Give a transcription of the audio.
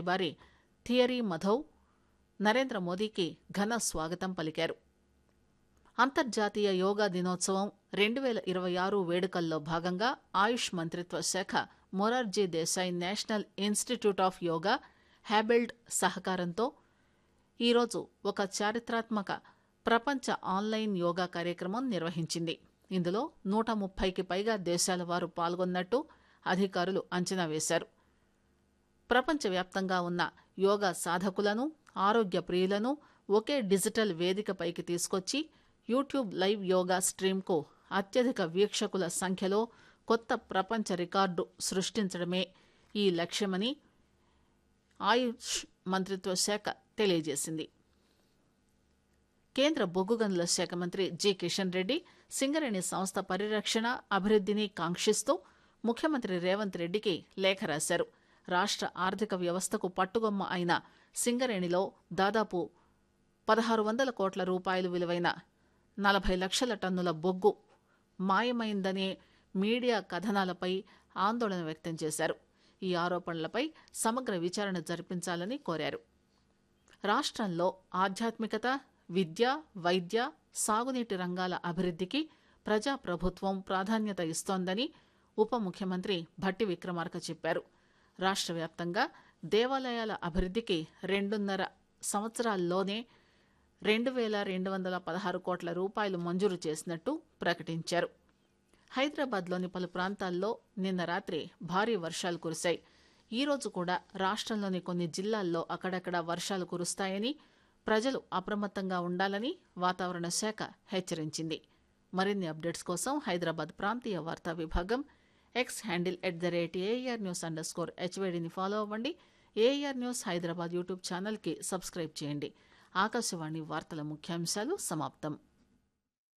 రాయబారి థియరీ మధవ్ నరేంద్ర మోదీకి ఘన స్వాగతం పలికారు అంతర్జాతీయ యోగా దినోత్సవం రెండు వేల ఇరవై ఆరు వేడుకల్లో భాగంగా ఆయుష్ మంత్రిత్వ శాఖ Morarji Desai National Institute of Yoga హ్యాబెల్డ్ సహకారంతో ఈరోజు ఒక చారిత్రాత్మక ప్రపంచ ఆన్లైన్ యోగా కార్యక్రమం నిర్వహించింది ఇందులో నూట ముప్పైకి పైగా దేశాల వారు పాల్గొన్నట్టు అధికారులు అంచనా వేశారు ప్రపంచవ్యాప్తంగా ఉన్న యోగా సాధకులను ఆరోగ్య ప్రియులను ఒకే డిజిటల్ వేదికపైకి తీసుకొచ్చి యూట్యూబ్ లైవ్ యోగా స్ట్రీమ్కు అత్యధిక వీక్షకుల సంఖ్యలో కొత్త ప్రపంచ రికార్డు సృష్టించడమే ఈ లక్ష్యమని ఆయుష్ మంత్రిత్వ శాఖ తెలియజేసింది కేంద్ర బొగ్గు గనుల శాఖ మంత్రి జి కిషన్ రెడ్డి సింగరేణి సంస్థ పరిరక్షణ అభివృద్ధిని కాంక్షిస్తూ ముఖ్యమంత్రి రేవంత్ రెడ్డికి లేఖ రాశారు రాష్ట్ర ఆర్థిక వ్యవస్థకు పట్టుగొమ్మ అయిన సింగరేణిలో దాదాపు పదహారు వందల కోట్ల రూపాయలు విలువైన నలభై లక్షల టన్నుల బొగ్గు మాయమైందనే మీడియా కథనాలపై ఆందోళన వ్యక్తం చేశారు ఈ ఆరోపణలపై సమగ్ర విచారణ జరిపించాలని కోరారు రాష్ట్రంలో ఆధ్యాత్మికత విద్య వైద్య సాగునీటి రంగాల అభివృద్ధికి ప్రజాప్రభుత్వం ప్రాధాన్యత ఇస్తోందని ఉప ముఖ్యమంత్రి భట్టి విక్రమార్క చెప్పారు రాష్ట్ర వ్యాప్తంగా దేవాలయాల అభివృద్ధికి రెండున్నర సంవత్సరాల్లోనే రెండు వేల రెండు వందల పదహారు కోట్ల రూపాయలు మంజూరు చేసినట్టు ప్రకటించారు హైదరాబాద్లోని పలు ప్రాంతాల్లో నిన్న రాత్రి భారీ వర్షాలు కురిశాయి ఈ రోజు కూడా రాష్ట్రంలోని కొన్ని జిల్లాల్లో అక్కడక్కడ వర్షాలు కురుస్తాయని ప్రజలు అప్రమత్తంగా ఉండాలని వాతావరణ శాఖ హెచ్చరించింది మరిన్ని అప్డేట్స్ కోసం హైదరాబాద్ ప్రాంతీయ వార్తా విభాగం X handle at the rate AR news underscore స్కోర్ హెచ్వేడిని ఫాలో అవ్వండి ఏఆర్ న్యూస్ హైదరాబాద్ యూట్యూబ్ ఛానల్కి సబ్స్క్రైబ్ చేయండి ఆకాశవాణి వార్తల ముఖ్యాంశాలు సమాప్తం